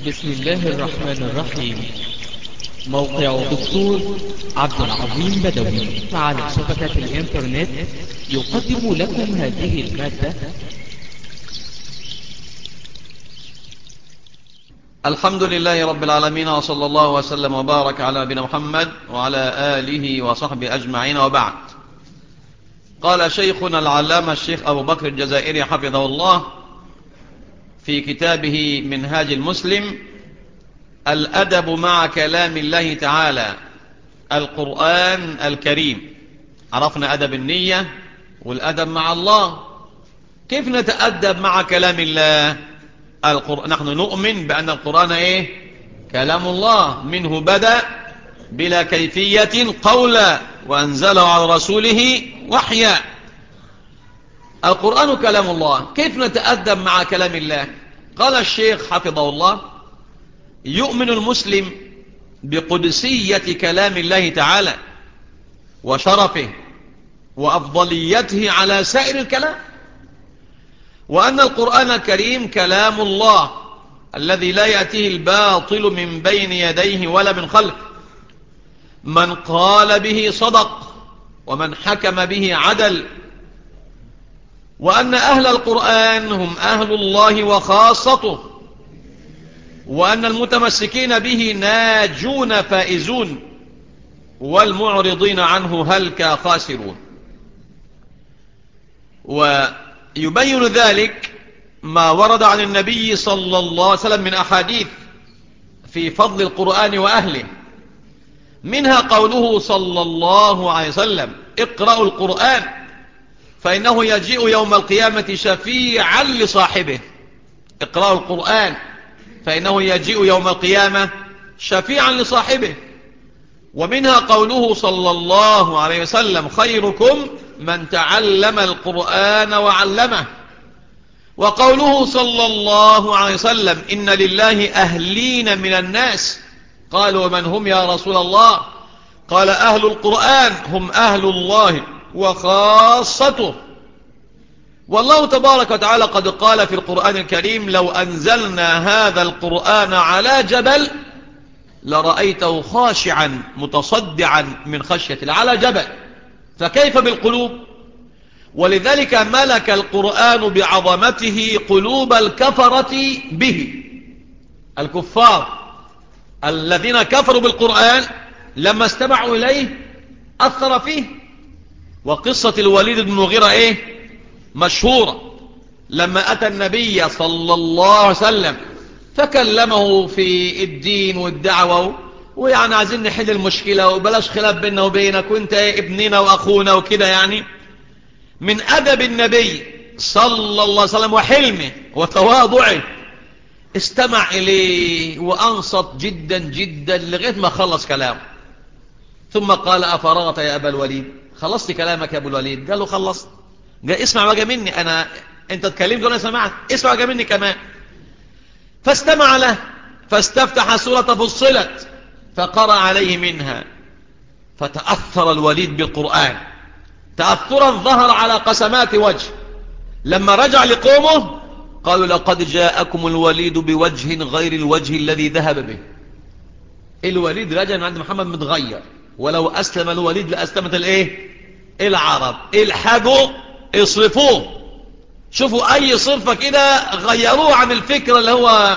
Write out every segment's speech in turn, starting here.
بسم الله الرحمن الرحيم موقع دكتور عبد العظيم بدوي على شبكة الانترنت يقدم لكم هذه المادة الحمد لله رب العالمين وصلى الله وسلم وبارك على نبينا محمد وعلى آله وصحبه أجمعين وبعد قال شيخنا العلامة الشيخ أبو بكر الجزائري حفظه الله في كتابه منهاج المسلم الأدب مع كلام الله تعالى القرآن الكريم عرفنا أدب النية والأدب مع الله كيف نتأدب مع كلام الله القرآن نحن نؤمن بأن القرآن إيه كلام الله منه بدأ بلا كيفية قولا وأنزله على رسوله وحيا القرآن كلام الله كيف نتأدب مع كلام الله قال الشيخ حفظه الله يؤمن المسلم بقدسية كلام الله تعالى وشرفه وأفضليته على سائر الكلام وأن القرآن الكريم كلام الله الذي لا يأتيه الباطل من بين يديه ولا من خلفه من قال به صدق ومن حكم به عدل وأن أهل القرآن هم أهل الله وخاصته وأن المتمسكين به ناجون فائزون والمعرضين عنه هلك خاسرون ويبين ذلك ما ورد عن النبي صلى الله عليه وسلم من أحاديث في فضل القرآن وأهله منها قوله صلى الله عليه وسلم اقرأوا القرآن فإنه يجيء يوم القيامة شفيعا لصاحبه اقرأوا القرآن فإنه يجيء يوم القيامة شفيعا لصاحبه ومنها قوله صلى الله عليه وسلم خيركم من تعلم القرآن وعلمه وقوله صلى الله عليه وسلم إن لله أهلين من الناس قالوا ومن هم يا رسول الله قال أهل القرآن هم أهل الله وخاصته والله تبارك وتعالى قد قال في القرآن الكريم لو أنزلنا هذا القرآن على جبل لرأيته خاشعا متصدعا من خشية الله على جبل فكيف بالقلوب ولذلك ملك القرآن بعظمته قلوب الكفرة به الكفار الذين كفروا بالقرآن لما استمعوا إليه أثر فيه وقصة الوليد بن مغيرة إيه مشهورة لما أتى النبي صلى الله عليه وسلم فكلمه في الدين والدعوة ويعني عايزين نحل المشكلة وبلاش خلاف بيننا وبينك وانت ايه ابننا واخونا وكده يعني من ادب النبي صلى الله عليه وسلم وحلمه وتواضعه استمع اليه وانصت جدا جدا لغاية ما خلص كلامه ثم قال افرغت يا ابا الوليد خلصت كلامك يا ابو الوليد قال له خلصت قال اسمع بقى مني انا انت اتكلمت وانا سمعت اسمع بقى مني كمان فاستمع له فاستفتح سورة فصلت فقرأ عليه منها فتأثر الوليد بالقرآن تأثرا ظهر على قسمات وجه لما رجع لقومه قالوا لقد جاءكم الوليد بوجه غير الوجه الذي ذهب به الوليد رجع من عند محمد متغير ولو أسلم الوليد لأسلمت الايه العرب الحقوا اصرفوه شوفوا اي صرفة كده غيروه عن الفكرة اللي هو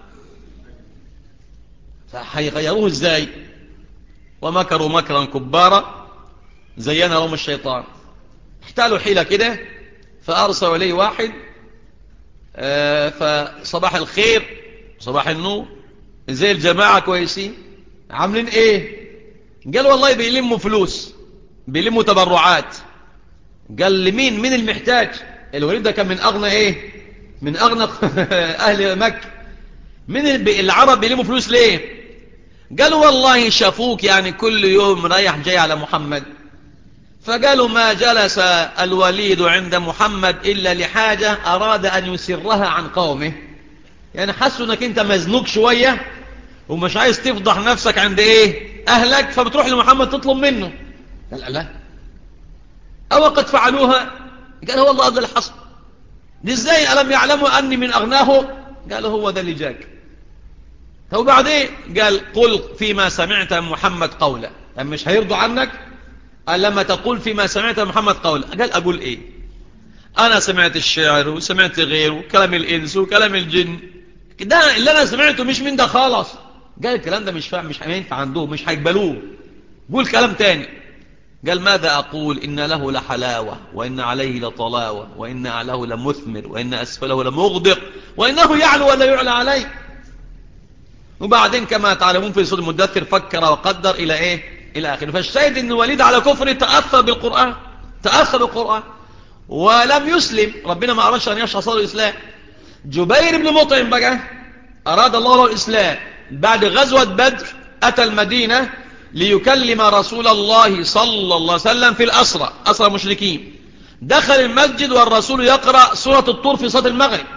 فهيغيروه ازاي ومكروا مكرا كبارا زين لهم الشيطان احتالوا حيلة كده فأرسلوا إليه واحد آه فصباح الخير صباح النور زي الجماعة كويسين عاملين ايه قال والله بيلموا فلوس بيلموا تبرعات قال لمين مين المحتاج الوليد ده كان من أغنى ايه من أغنى أهل مكة من العرب بيلموا فلوس ليه قالوا والله شافوك يعني كل يوم رايح جاي على محمد فقالوا ما جلس الوليد عند محمد إلا لحاجة أراد أن يسرها عن قومه يعني حسوا أنك أنت مزنوق شوية ومش عايز تفضح نفسك عند إيه أهلك فبتروح لمحمد تطلب منه قال لا أو قد فعلوها قال هو الله هذا اللي حصل دي ازاي ألم يعلموا أني من أغناه قالوا هو ده اللي جاك طب وبعدين قال قل فيما سمعت محمد قولا أم مش هيرضوا عنك قال لما تقول فيما سمعت محمد قولا قال أقول إيه أنا سمعت الشعر وسمعت غيره كلام الإنس وكلام الجن ده اللي أنا سمعته مش من ده خالص قال الكلام ده مش فاهم مش هينفع عندهم مش هيقبلوه قول كلام تاني قال ماذا أقول إن له لحلاوة وإن عليه لطلاوة وإن أعلاه لمثمر وإن أسفله لمغدق وإنه يعلو ولا يعلى عليه وبعدين كما تعلمون في سورة المدثر فكر وقدر إلى إيه إلى آخره فالشاهد أن الوليد على كفر تأثر بالقرآن تأثر بالقرآن ولم يسلم ربنا ما أرادش أن يشرح صدر الإسلام جبير بن مطعم بقى أراد الله له الإسلام بعد غزوة بدر أتى المدينة ليكلم رسول الله صلى الله عليه وسلم في الأسرى أسرى مشركين دخل المسجد والرسول يقرأ سورة الطور في صلاة المغرب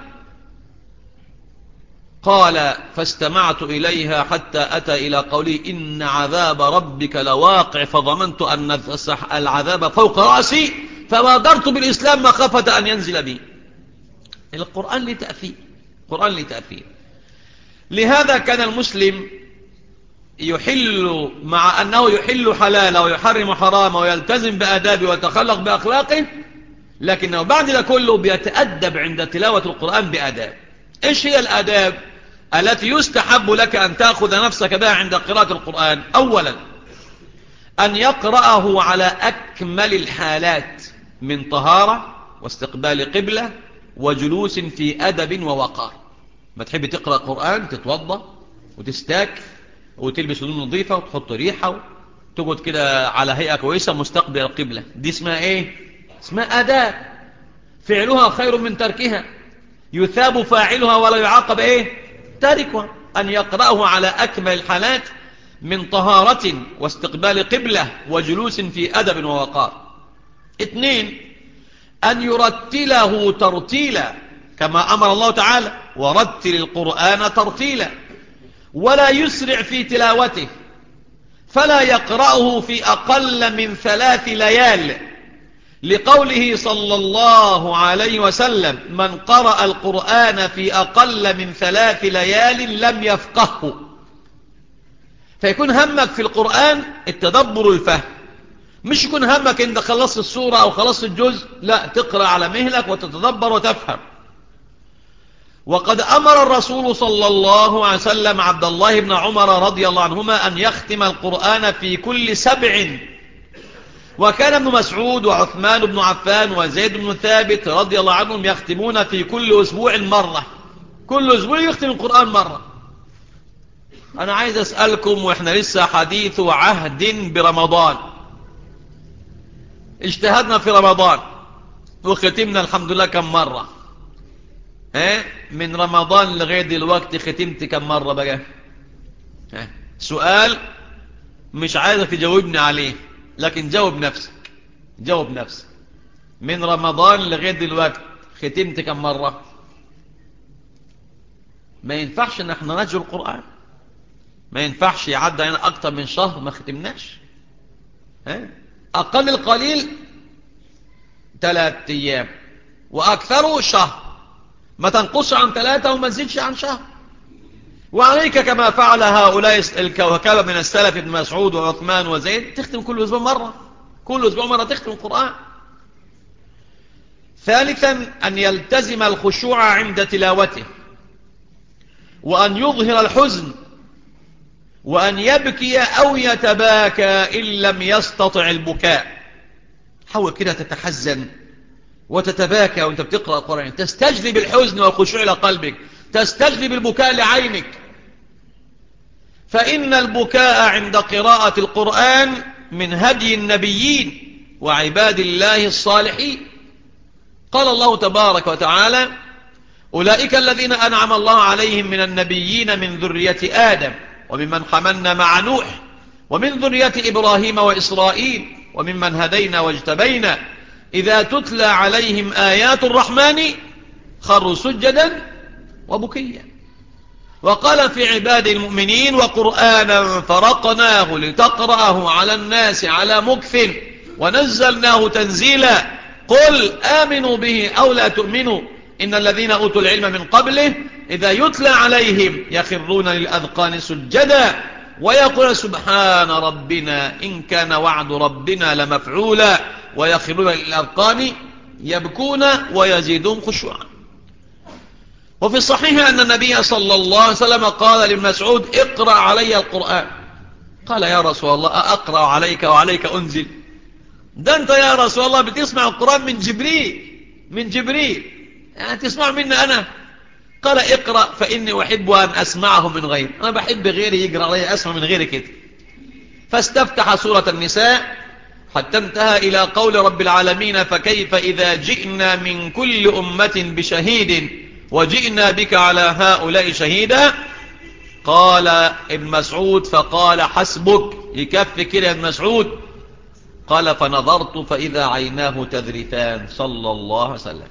قال فاستمعت إليها حتى أتى إلى قولي إن عذاب ربك لواقع فضمنت أن العذاب فوق رأسي فبادرت بالإسلام مخافة أن ينزل بي القرآن لتأثير القرآن لتأثير لهذا كان المسلم يحل مع أنه يحل حلالا ويحرم حراما ويلتزم بأدابه ويتخلق بأخلاقه لكنه بعد ذلك كله بيتأدب عند تلاوة القرآن بأداب إيش هي الأداب التي يستحب لك أن تأخذ نفسك بها عند قراءة القرآن أولا أن يقرأه على أكمل الحالات من طهارة واستقبال قبلة وجلوس في أدب ووقار ما تحب تقرأ القرآن تتوضى وتستاك وتلبس هدوم نظيفة وتحط ريحة وتقعد كده على هيئة كويسة مستقبل القبلة دي اسمها ايه اسمها أداء فعلها خير من تركها يثاب فاعلها ولا يعاقب ايه تاركها أن يقرأه على أكمل الحالات من طهارة واستقبال قبلة وجلوس في أدب ووقار اثنين أن يرتله ترتيلا كما أمر الله تعالى ورتل القرآن ترتيلا ولا يسرع في تلاوته فلا يقرأه في أقل من ثلاث ليال لقوله صلى الله عليه وسلم من قرأ القرآن في أقل من ثلاث ليال لم يفقهه فيكون همك في القرآن التدبر الفهم مش يكون همك انت خلصت السورة او خلصت الجزء لا تقرأ على مهلك وتتدبر وتفهم وقد أمر الرسول صلى الله عليه وسلم عبد الله بن عمر رضي الله عنهما أن يختم القرآن في كل سبع وكان ابن مسعود وعثمان بن عفان وزيد بن ثابت رضي الله عنهم يختمون في كل أسبوع مرة كل أسبوع يختم القرآن مرة أنا عايز أسألكم وإحنا لسه حديث عهد برمضان اجتهدنا في رمضان وختمنا الحمد لله كم مرة ها من رمضان لغاية دلوقتي ختمت كم مرة بقى ها سؤال مش عايزك تجاوبني عليه لكن جاوب نفسك جاوب نفسك من رمضان لغاية دلوقتي ختمت كم مرة ما ينفعش ان احنا نجر القرآن ما ينفعش يعدى هنا اكتر من شهر ما ختمناش ها اقل القليل ثلاث ايام واكثره شهر ما تنقص عن ثلاثة وما تزيدش عن شهر وعليك كما فعل هؤلاء الكوكبة من السلف ابن مسعود وعثمان وزيد تختم كل أسبوع مرة كل أسبوع مرة تختم القرآن ثالثا أن يلتزم الخشوع عند تلاوته وأن يظهر الحزن وأن يبكي أو يتباكى إن لم يستطع البكاء حاول كده تتحزن وتتباكى وانت بتقرأ القرآن تستجلب الحزن والخشوع إلى قلبك تستجلب البكاء لعينك فإن البكاء عند قراءة القرآن من هدي النبيين وعباد الله الصالحين قال الله تبارك وتعالى أولئك الذين أنعم الله عليهم من النبيين من ذرية آدم وممن حملنا مع نوح ومن ذرية إبراهيم وإسرائيل وممن هدينا واجتبينا إذا تتلى عليهم آيات الرحمن خروا سجدا وبكيا وقال في عباد المؤمنين وقرآنا فرقناه لتقرأه على الناس على مكث ونزلناه تنزيلا قل آمنوا به أو لا تؤمنوا إن الذين أوتوا العلم من قبله إذا يتلى عليهم يخرون للأذقان سجدا ويقول سبحان ربنا إن كان وعد ربنا لمفعولا ويخرون للأذقان يبكون ويزيدون خشوعا وفي الصحيح أن النبي صلى الله عليه وسلم قال لمسعود اقرأ علي القرآن قال يا رسول الله أقرأ عليك وعليك أنزل ده أنت يا رسول الله بتسمع القرآن من جبريل من جبريل يعني تسمع مني أنا قال اقرأ فإني أحب أن أسمعه من غير أنا بحب غيري يقرأ علي أسمع من غيري كده فاستفتح سورة النساء حتى انتهى إلى قول رب العالمين فكيف إذا جئنا من كل أمة بشهيد وجئنا بك على هؤلاء شهيدا قال ابن مسعود فقال حسبك يكفي كده ابن مسعود قال فنظرت فإذا عيناه تذرفان صلى الله عليه وسلم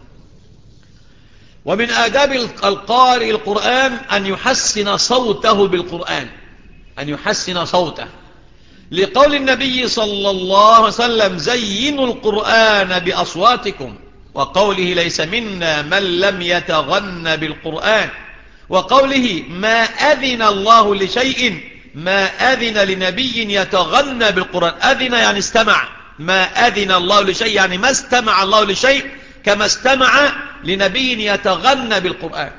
ومن آداب القارئ القرآن أن يحسن صوته بالقرآن أن يحسن صوته لقول النبي صلى الله عليه وسلم زينوا القرآن بأصواتكم وقوله ليس منا من لم يتغن بالقرآن وقوله ما أذن الله لشيء ما أذن لنبي يتغنى بالقرآن أذن يعني استمع ما أذن الله لشيء يعني ما استمع الله لشيء كما استمع لنبي يتغنى بالقرآن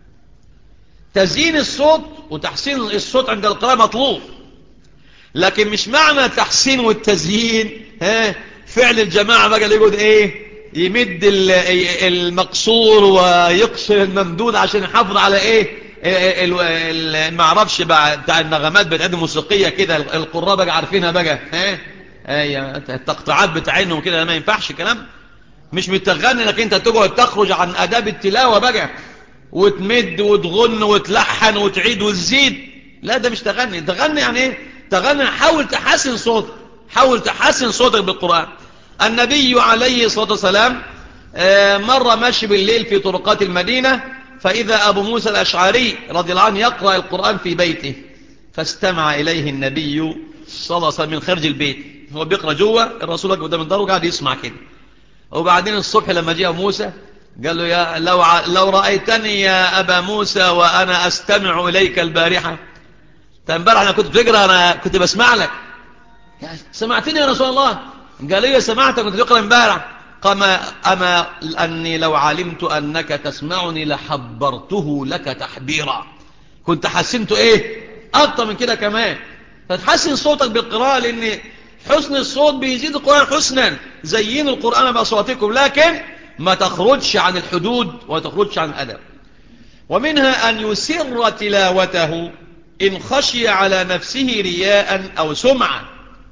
تزيين الصوت وتحسين الصوت عند القراءة مطلوب لكن مش معنى تحسين والتزيين ها فعل الجماعة بقى اللي يقول ايه يمد المقصور ويقصر الممدود عشان يحافظ على ايه ما اعرفش بقى بتاع النغمات بتاعت الموسيقيه كده القراء بقى عارفينها بقى ها ايه التقطيعات بتاعتهم كده ما ينفعش كلام مش متغني انك انت تقعد تخرج عن اداب التلاوه بقى وتمد وتغن وتلحن وتعيد وتزيد لا ده مش تغني تغني يعني ايه تغني حاول تحسن صوتك حاول تحسن صوتك بالقران النبي عليه الصلاه والسلام مر ماشي بالليل في طرقات المدينه فاذا ابو موسى الاشعري رضي الله عنه يقرا القران في بيته فاستمع اليه النبي صلى الله عليه وسلم من خارج البيت هو بيقرا جوه الرسول قدام الدار وقاعد يسمع كده وبعدين الصبح لما جاء موسى قال له يا لو, ع... لو رأيتني يا أبا موسى وأنا أستمع إليك البارحة امبارح أنا كنت بتقرأ أنا كنت بسمع لك سمعتني يا رسول الله قال لي سمعتك كنت بتقرأ امبارح قام أما أني لو علمت أنك تسمعني لحبرته لك تحبيرا كنت حسنت إيه أكتر من كده كمان فتحسن صوتك بالقراءة لأن حسن الصوت بيزيد القرآن حسنا زين القرآن بأصواتكم لكن ما تخرجش عن الحدود وما تخرجش عن الأدب ومنها أن يسر تلاوته إن خشي على نفسه رياء أو سمعة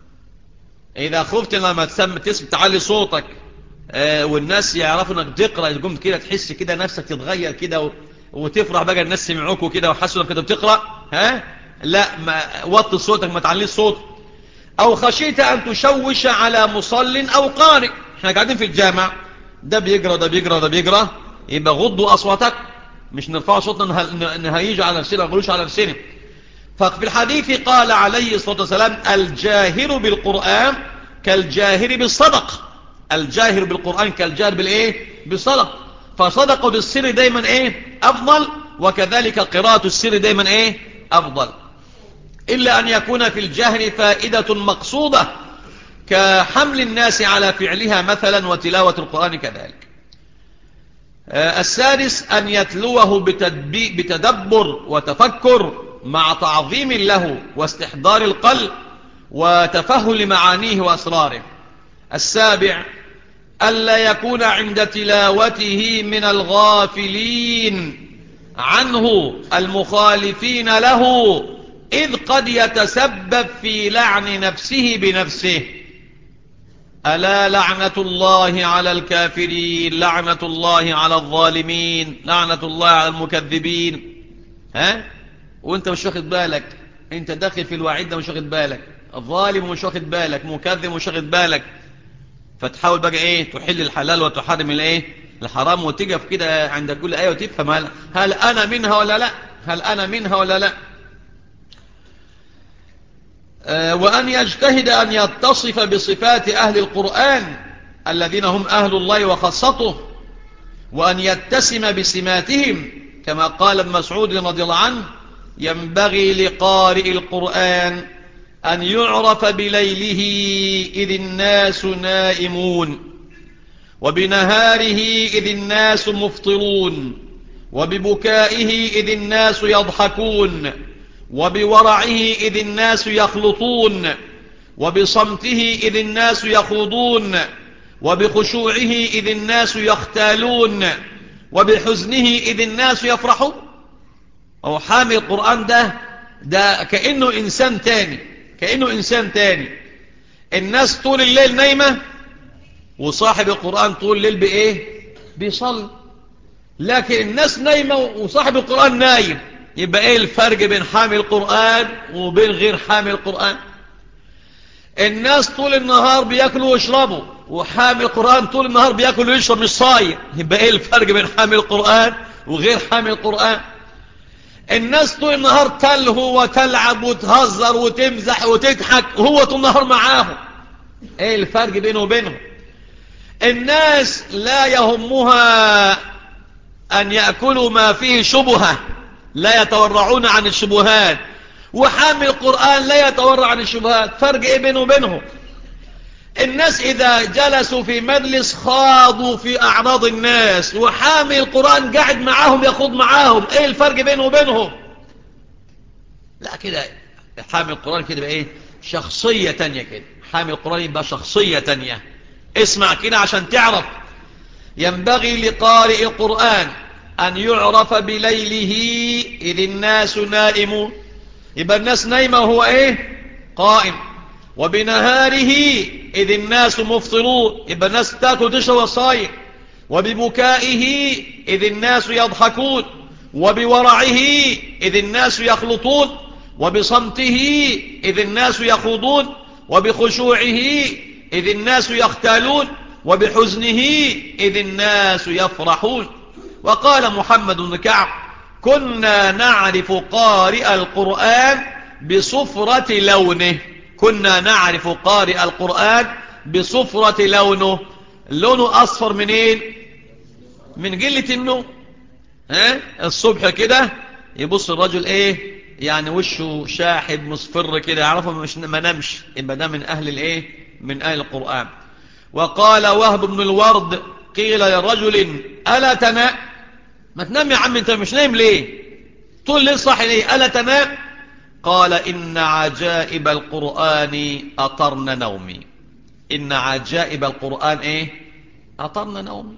إذا خفت لما تسمى تسمع تعلي صوتك آه والناس يعرفوا انك تقرأ تقوم كده تحس كده نفسك تتغير كده وتفرح بقى الناس سمعوك وكده وحسوا انك كده بتقرأ ها لا ما وطي صوتك ما تعليش صوتك أو خشيت أن تشوش على مصل أو قارئ احنا قاعدين في الجامع ده بيقرأ ده بيقرأ ده بيقرأ يبقى غضوا أصواتك مش نرفع صوتنا نهيج على نفسنا نقولوش على نفسنا ففي الحديث قال عليه الصلاة والسلام الجاهر بالقرآن كالجاهر بالصدق الجاهر بالقرآن كالجاهر بالإيه بالصدق فصدق بالسر دايما إيه أفضل وكذلك قراءة السر دايما إيه أفضل إلا أن يكون في الجهر فائدة مقصودة كحمل الناس على فعلها مثلا وتلاوة القرآن كذلك السادس أن يتلوه بتدبر وتفكر مع تعظيم له واستحضار القلب وتفهل معانيه وأسراره السابع ألا يكون عند تلاوته من الغافلين عنه المخالفين له إذ قد يتسبب في لعن نفسه بنفسه ألا لعنة الله على الكافرين لعنة الله على الظالمين لعنة الله على المكذبين ها وانت مش واخد بالك انت داخل في الوعيد ده مش واخد بالك الظالم مش واخد بالك مكذب مش واخد بالك فتحاول بقى ايه تحل الحلال وتحرم الايه الحرام وتقف كده عند كل آية وتفهم هل, هل أنا منها ولا لا هل أنا منها ولا لا وأن يجتهد أن يتصف بصفات أهل القرآن الذين هم أهل الله وخاصته وأن يتسم بسماتهم كما قال ابن مسعود رضي الله عنه ينبغي لقارئ القرآن أن يعرف بليله إذ الناس نائمون وبنهاره إذ الناس مفطرون وببكائه إذ الناس يضحكون وبورعه إذ الناس يخلطون وبصمته إذ الناس يخوضون وبخشوعه إذ الناس يختالون وبحزنه إذ الناس يفرحون أو حامي القرآن ده ده كأنه إنسان تاني كأنه إنسان تاني الناس طول الليل نايمة وصاحب القرآن طول الليل بإيه بيصلي لكن الناس نايمة وصاحب القرآن نايم يبقى إيه الفرق بين حامي القرآن وبين غير حامي القرآن الناس طول النهار بيأكلوا ويشربوا وحامي القرآن طول النهار بيأكل ويشرب مش صايم يبقى إيه الفرق بين حامي القرآن وغير حامي القرآن الناس طول النهار تلهو وتلعب وتهزر وتمزح وتضحك وهو طول النهار معاهم ايه الفرق بينه وبينهم الناس لا يهمها ان يأكلوا ما فيه شبهة لا يتورعون عن الشبهات وحامل القرآن لا يتورع عن الشبهات فرق ايه بينه وبينهم الناس إذا جلسوا في مجلس خاضوا في أعراض الناس وحامي القرآن قاعد معاهم يخوض معاهم إيه الفرق بينه وبينهم لا كده حامي القرآن كده بقى إيه شخصية تانية كده حامي القرآن يبقى شخصية تانية اسمع كده عشان تعرف ينبغي لقارئ القرآن أن يعرف بليله إذ الناس نائمون يبقى الناس نايمة هو إيه قائم وبنهاره إذ الناس مفطرون يبقى الناس تاكل وتشرب صايم وببكائه إذ الناس يضحكون وبورعه إذ الناس يخلطون وبصمته إذ الناس يخوضون وبخشوعه إذ الناس يختالون وبحزنه إذ الناس يفرحون وقال محمد بن كعب كنا نعرف قارئ القرآن بصفرة لونه كنا نعرف قارئ القرآن بصفرة لونه لونه أصفر منين من قلة النوم ها الصبح كده يبص الرجل ايه يعني وشه شاحب مصفر كده يعرفه مش ما نمش يبقى ده من اهل الايه من اهل القرآن وقال وهب بن الورد قيل لرجل ألا تنام ما تنام يا عم انت مش نايم ليه طول الليل صاحي ليه ألا تنام قال إن عجائب القرآن أطرن نومي إن عجائب القرآن إيه أطرن نومي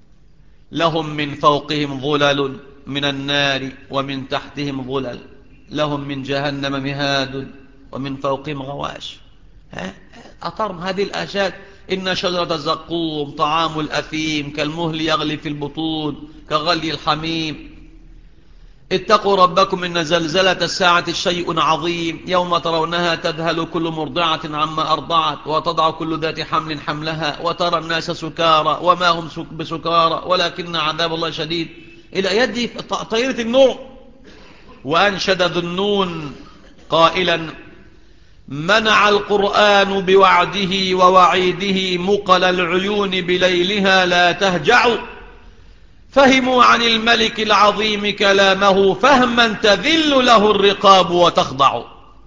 لهم من فوقهم ظلل من النار ومن تحتهم ظلل لهم من جهنم مهاد ومن فوقهم غواش أطرن هذه الآشات إن شجرة الزقوم طعام الأثيم كالمهل يغلي في البطون كغلي الحميم اتقوا ربكم إن زلزلة الساعة شيء عظيم يوم ترونها تذهل كل مرضعة عما أرضعت وتضع كل ذات حمل حملها وترى الناس سكارى وما هم بسكارى ولكن عذاب الله شديد إلى يدي طيرة النوع وأنشد ذنون قائلا منع القرآن بوعده ووعيده مقل العيون بليلها لا تهجعوا فهموا عن الملك العظيم كلامه فهما تذل له الرقاب وتخضع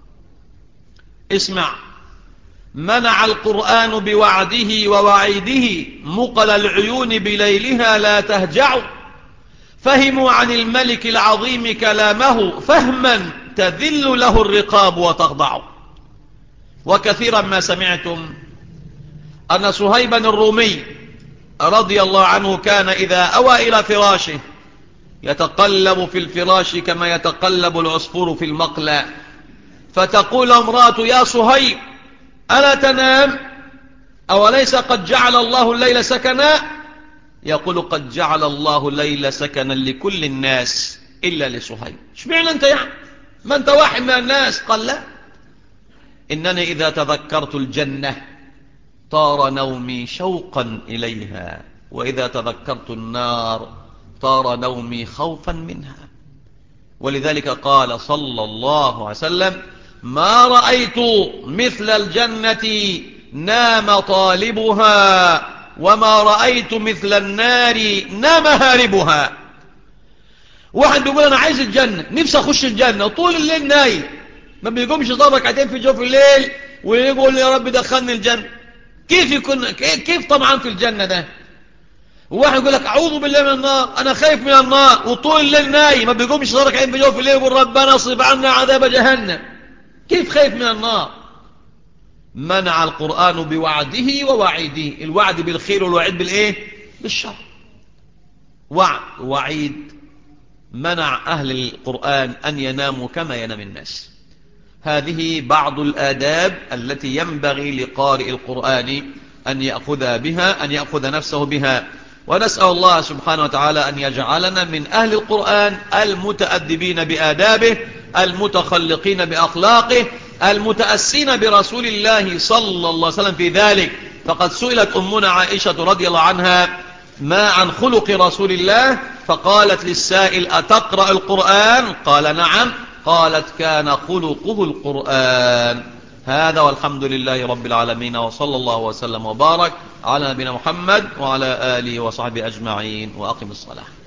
اسمع منع القرآن بوعده ووعيده مقل العيون بليلها لا تهجع فهموا عن الملك العظيم كلامه فهما تذل له الرقاب وتخضع وكثيرا ما سمعتم أن صهيبا الرومي رضي الله عنه كان إذا أوى إلى فراشه يتقلب في الفراش كما يتقلب العصفور في المقلى فتقول امرأة يا صهيب ألا تنام أوليس قد جعل الله الليل سكنا يقول قد جعل الله الليل سكنا لكل الناس إلا لصهيب اشمعنى أنت يعني ما أنت واحد من الناس قال لا إنني إذا تذكرت الجنة طار نومي شوقا إليها وإذا تذكرت النار طار نومي خوفا منها ولذلك قال صلى الله عليه وسلم ما رأيت مثل الجنة نام طالبها وما رأيت مثل النار نام هاربها واحد بيقول انا عايز الجنة نفسي اخش الجنة وطول الليل نايم ما بيقومش يضرب ركعتين في جوف الليل ويقول يا رب دخلني الجنة كيف يكون كيف طبعا في الجنة ده واحد يقول لك اعوذ بالله من النار انا خايف من النار وطول الليل نايم ما بيقومش يضرب ركعتين في جوف الليل ويقول ربنا اصرف عنا عذاب جهنم كيف خايف من النار منع القرآن بوعده ووعيده الوعد بالخير والوعيد بالايه بالشر وعد وعيد منع أهل القرآن أن يناموا كما ينام الناس هذه بعض الآداب التي ينبغي لقارئ القرآن أن يأخذ بها أن يأخذ نفسه بها ونسأل الله سبحانه وتعالى أن يجعلنا من أهل القرآن المتأدبين بآدابه المتخلقين بأخلاقه المتأسين برسول الله صلى الله عليه وسلم في ذلك فقد سئلت أمنا عائشة رضي الله عنها ما عن خلق رسول الله فقالت للسائل أتقرأ القرآن قال نعم قالت كان خلقه القرآن هذا والحمد لله رب العالمين وصلى الله وسلم وبارك على نبينا محمد وعلى آله وصحبه أجمعين وأقم الصلاة